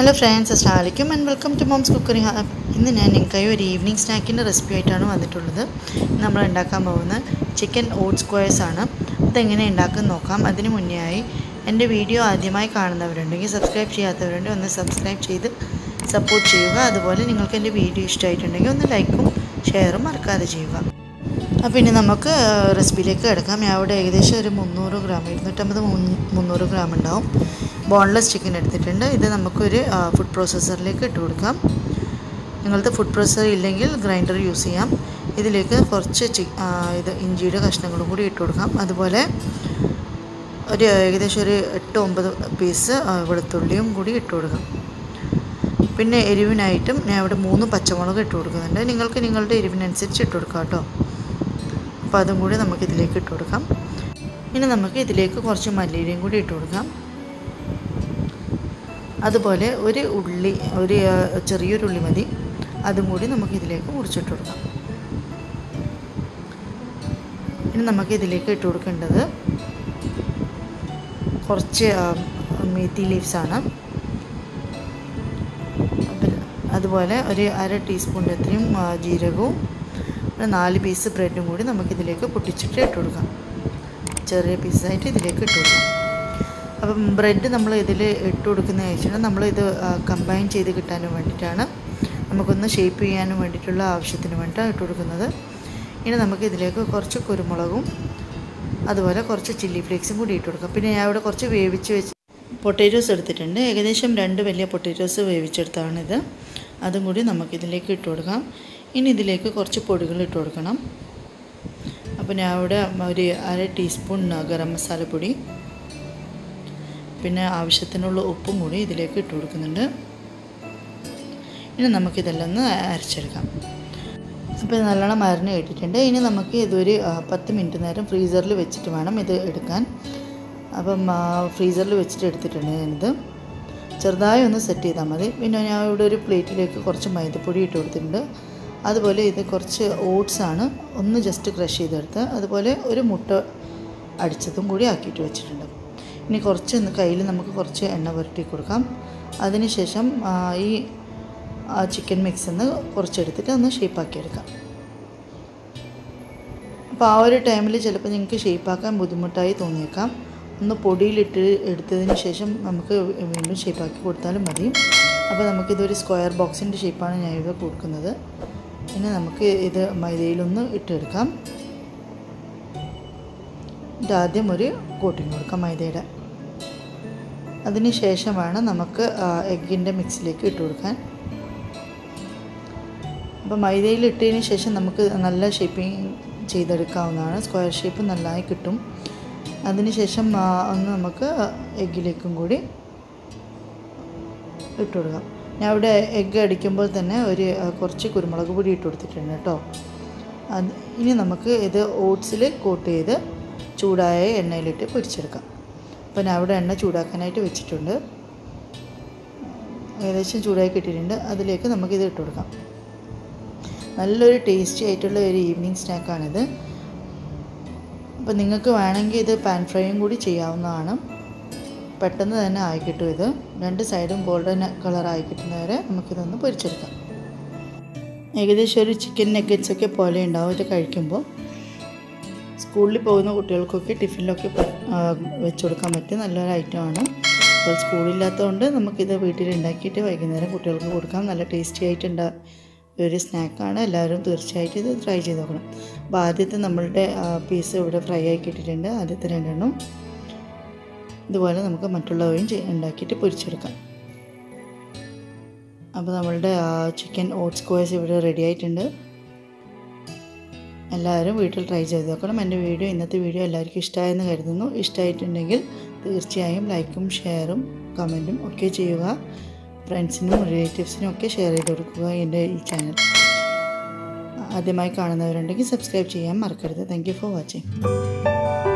hello friends അസ്ലാമലൈക്കും and welcome to mom's cookery hub ഇന്ന് ഞാൻ നിങ്ങൾക്കായി ഒരു ഈവനിങ് സ്നാക്കിൻ്റെ റെസിപ്പി ആയിട്ടാണ് വന്നിട്ടുള്ളത് ഇന്ന് നമ്മൾ ഉണ്ടാക്കാൻ പോകുന്ന ചിക്കൻ ഓട്ട് സ്ക്വയർസ് ആണ് അതെങ്ങനെ ഉണ്ടാക്കാൻ നോക്കാം അതിന് മുന്നേ ആയി എൻ്റെ വീഡിയോ ആദ്യമായി കാണുന്നവരുണ്ടെങ്കിൽ സബ്സ്ക്രൈബ് ചെയ്യാത്തവരുണ്ടെങ്കിൽ ഒന്ന് സബ്സ്ക്രൈബ് ചെയ്ത് സപ്പോർട്ട് ചെയ്യുക അതുപോലെ നിങ്ങൾക്ക് എൻ്റെ വീഡിയോ ഇഷ്ടമായിട്ടുണ്ടെങ്കിൽ ഒന്ന് ലൈക്കും ഷെയറും മറക്കാതെ ചെയ്യുക അപ്പോൾ ഇനി നമുക്ക് റെസിപ്പിയിലേക്ക് കിടക്കാം ഞാൻ അവിടെ ഏകദേശം ഒരു മുന്നൂറ് ഗ്രാം ഇരുന്നൂറ്റമ്പത് മുന്നൂറ് ഗ്രാം ഉണ്ടാവും ബോൺലെസ് ചിക്കൻ എടുത്തിട്ടുണ്ട് ഇത് നമുക്കൊരു ഫുഡ് പ്രോസസ്സറിലേക്ക് ഇട്ട് കൊടുക്കാം നിങ്ങളത്തെ ഫുഡ് പ്രോസസ്സർ ഇല്ലെങ്കിൽ ഗ്രൈൻഡർ യൂസ് ചെയ്യാം ഇതിലേക്ക് കുറച്ച് ചി ഇത് ഇഞ്ചിയുടെ കഷ്ണങ്ങളും കൂടി ഇട്ട് കൊടുക്കാം അതുപോലെ ഒരു ഏകദേശം ഒരു എട്ട് ഒമ്പത് പീസ് വെളുത്തുള്ളിയും കൂടി ഇട്ട് കൊടുക്കാം പിന്നെ എരിവിനായിട്ടും ഞാൻ ഇവിടെ മൂന്ന് പച്ചമുളക് ഇട്ട് കൊടുക്കുന്നുണ്ട് നിങ്ങൾക്ക് നിങ്ങളുടെ എരിവിനനുസരിച്ച് ഇട്ട് കൊടുക്കാം കേട്ടോ അപ്പോൾ അതും കൂടി നമുക്ക് ഇതിലേക്ക് ഇട്ട് കൊടുക്കാം ഇനി നമുക്ക് ഇതിലേക്ക് കുറച്ച് മല്ലിയിലയും കൂടി ഇട്ട് കൊടുക്കാം അതുപോലെ ഒരു ഉള്ളി ഒരു ചെറിയൊരു ഉള്ളി മതി അതും കൂടി നമുക്ക് ഇതിലേക്ക് മുറിച്ചിട്ട് കൊടുക്കാം ഇനി നമുക്ക് ഇതിലേക്ക് ഇട്ട് കൊടുക്കേണ്ടത് കുറച്ച് മേത്തി ലീവ്സാണ് അതുപോലെ ഒരു അര ടീസ്പൂണിൻ്റെ അത്രയും ജീരകവും ഒരു നാല് പീസ് ബ്രെഡും കൂടി നമുക്കിതിലേക്ക് പൊട്ടിച്ചിട്ട് ഇട്ട് കൊടുക്കാം ചെറിയ പീസായിട്ട് ഇതിലേക്ക് ഇട്ട് കൊടുക്കാം അപ്പം ബ്രെഡ് നമ്മൾ ഇതിൽ ഇട്ട് കൊടുക്കുന്ന വെച്ചാൽ നമ്മളിത് കമ്പൈൻ ചെയ്ത് കിട്ടാനും വേണ്ടിയിട്ടാണ് നമുക്കൊന്ന് ഷേപ്പ് ചെയ്യാനും വേണ്ടിയിട്ടുള്ള ആവശ്യത്തിന് വേണ്ടിയിട്ടാണ് ഇട്ട് കൊടുക്കുന്നത് ഇനി നമുക്ക് ഇതിലേക്ക് കുറച്ച് കുരുമുളകും അതുപോലെ കുറച്ച് ചില്ലി ഫ്ലേക്സും കൂടി ഇട്ട് കൊടുക്കാം പിന്നെ ഞാൻ ഇവിടെ കുറച്ച് വേവിച്ച് വെച്ച് പൊട്ടേറ്റോസ് എടുത്തിട്ടുണ്ട് ഏകദേശം രണ്ട് വലിയ പൊട്ടേറ്റോസ് വേവിച്ചെടുത്താണിത് അതും കൂടി നമുക്കിതിലേക്ക് ഇട്ട് കൊടുക്കാം ഇനി ഇതിലേക്ക് കുറച്ച് പൊടികൾ ഇട്ട് കൊടുക്കണം അപ്പോൾ ഞാൻ ഇവിടെ ഒരു അര ടീസ്പൂൺ ഗരം മസാലപ്പൊടി പിന്നെ ആവശ്യത്തിനുള്ള ഉപ്പും കൂടി ഇതിലേക്ക് ഇട്ട് കൊടുക്കുന്നുണ്ട് ഇനി നമുക്കിതെല്ലാം ഒന്ന് അരച്ചെടുക്കാം അപ്പോൾ നല്ലോണം മരുന്ന് ഇട്ടിട്ടുണ്ട് ഇനി നമുക്ക് ഇതൊരു പത്ത് മിനിറ്റ് നേരം ഫ്രീസറിൽ വെച്ചിട്ട് വേണം ഇത് എടുക്കാൻ അപ്പം ഫ്രീസറിൽ വെച്ചിട്ട് എടുത്തിട്ടുണ്ട് ഞാനിത് ചെറുതായി ഒന്ന് സെറ്റ് ചെയ്താൽ മതി പിന്നെ ഞാൻ ഇവിടെ ഒരു പ്ലേറ്റിലേക്ക് കുറച്ച് മൈദപ്പൊടി ഇട്ട് കൊടുത്തിട്ടുണ്ട് അതുപോലെ ഇത് കുറച്ച് ഓട്സ് ആണ് ഒന്ന് ജസ്റ്റ് ക്രഷ് ചെയ്തെടുത്ത് അതുപോലെ ഒരു മുട്ട അടിച്ചതും കൂടി ആക്കിയിട്ട് വെച്ചിട്ടുണ്ട് ഇനി കുറച്ച് കയ്യിൽ നമുക്ക് കുറച്ച് എണ്ണ പുരട്ടി കൊടുക്കാം അതിനുശേഷം ഈ ചിക്കൻ മിക്സ് നിന്ന് കുറച്ചെടുത്തിട്ട് ഒന്ന് ഷേപ്പാക്കി എടുക്കാം അപ്പോൾ ആ ഒരു ടൈമിൽ ചിലപ്പോൾ നിങ്ങൾക്ക് ഷേപ്പാക്കാൻ ബുദ്ധിമുട്ടായി തോന്നിയേക്കാം ഒന്ന് പൊടിയിലിട്ട് എടുത്തതിന് ശേഷം നമുക്ക് വീണ്ടും ഷേപ്പാക്കി കൊടുത്താലും മതി അപ്പോൾ നമുക്കിതൊരു സ്ക്വയർ ബോക്സിൻ്റെ ഷേപ്പാണ് ഞാൻ ഇവിടെ കൊടുക്കുന്നത് ഇനി നമുക്ക് ഇത് മൈദയിലൊന്ന് ഇട്ടെടുക്കാം ഇത് ആദ്യം ഒരു കോട്ടിങ് കൊടുക്കാം മൈദയുടെ അതിന് ശേഷമാണ് നമുക്ക് എഗ്ഗിൻ്റെ മിക്സിലേക്ക് ഇട്ട് കൊടുക്കാൻ അപ്പോൾ മൈദയിൽ ഇട്ടതിന് ശേഷം നമുക്ക് നല്ല ഷേപ്പിംഗ് ചെയ്തെടുക്കാവുന്നതാണ് സ്ക്വയർ ഷേപ്പ് നന്നായി കിട്ടും അതിനുശേഷം ഒന്ന് നമുക്ക് എഗ്ഗിലേക്കും കൂടി ഇട്ട് കൊടുക്കാം ഞാൻ ഇവിടെ എഗ്ഗ് അടിക്കുമ്പോൾ തന്നെ ഒരു കുറച്ച് കുരുമുളക് പൊടി ഇട്ട് കൊടുത്തിട്ടുണ്ട് കേട്ടോ അത് ഇനി നമുക്ക് ഇത് ഓട്സിൽ കോട്ട് ചെയ്ത് ചൂടായ എണ്ണയിലിട്ട് പൊരിച്ചെടുക്കാം അപ്പോൾ ഞാൻ അവിടെ എണ്ണ ചൂടാക്കാനായിട്ട് വെച്ചിട്ടുണ്ട് ഏകദേശം ചൂടായി കിട്ടിയിട്ടുണ്ട് അതിലേക്ക് നമുക്കിത് ഇട്ട് കൊടുക്കാം നല്ലൊരു ടേസ്റ്റി ആയിട്ടുള്ള ഒരു ഈവനിങ് സ്നാക്കാണിത് അപ്പോൾ നിങ്ങൾക്ക് വേണമെങ്കിൽ ഇത് പാൻ ഫ്രൈയും കൂടി ചെയ്യാവുന്നതാണ് പെട്ടെന്ന് തന്നെ ആയി കിട്ടും ഇത് രണ്ട് സൈഡും ഗോൾഡൻ കളർ ആയി കിട്ടുന്നവരെ നമുക്കിതൊന്ന് പൊരിച്ചെടുക്കാം ഏകദേശം ഒരു ചിക്കൻ നെഗറ്റ്സ് ഒക്കെ പോലെ ഉണ്ടാവും ഇത് കഴിക്കുമ്പോൾ സ്കൂളിൽ പോകുന്ന കുട്ടികൾക്കൊക്കെ ടിഫിനിലൊക്കെ വെച്ച് കൊടുക്കാൻ പറ്റിയ നല്ലൊരു ഐറ്റമാണ് അപ്പോൾ സ്കൂളില്ലാത്തതുകൊണ്ട് നമുക്കിത് വീട്ടിൽ ഉണ്ടാക്കിയിട്ട് വൈകുന്നേരം കുട്ടികൾക്ക് കൊടുക്കാം നല്ല ടേസ്റ്റി ആയിട്ടുണ്ടാ ഒരു സ്നാക്കാണ് എല്ലാവരും തീർച്ചയായിട്ടും ഇത് ട്രൈ ചെയ്ത് നോക്കണം അപ്പോൾ ആദ്യത്തെ നമ്മളുടെ പീസ് ഇവിടെ ഫ്രൈ ആക്കി ഇട്ടിട്ടുണ്ട് ആദ്യത്തെ രണ്ടെണ്ണം ഇതുപോലെ നമുക്ക് മറ്റുള്ളവയും ഉണ്ടാക്കിയിട്ട് പൊരിച്ചെടുക്കാം അപ്പോൾ നമ്മളുടെ ചിക്കൻ ഓട്സ് സ്ക്വയർസ് ഇവിടെ റെഡി ആയിട്ടുണ്ട് എല്ലാവരും വീട്ടിൽ ട്രൈ ചെയ്ത് നോക്കണം എൻ്റെ വീഡിയോ ഇന്നത്തെ വീഡിയോ എല്ലാവർക്കും ഇഷ്ടമായെന്ന് കരുതുന്നു ഇഷ്ടമായിട്ടുണ്ടെങ്കിൽ തീർച്ചയായും ലൈക്കും ഷെയറും കമൻറ്റും ഒക്കെ ചെയ്യുക ഫ്രണ്ട്സിനും റിലേറ്റീവ്സിനും ഒക്കെ ഷെയർ ചെയ്ത് കൊടുക്കുക എൻ്റെ ഈ ചാനൽ ആദ്യമായി കാണുന്നവരുണ്ടെങ്കിൽ സബ്സ്ക്രൈബ് ചെയ്യാൻ മറക്കരുത് താങ്ക് ഫോർ വാച്ചിങ്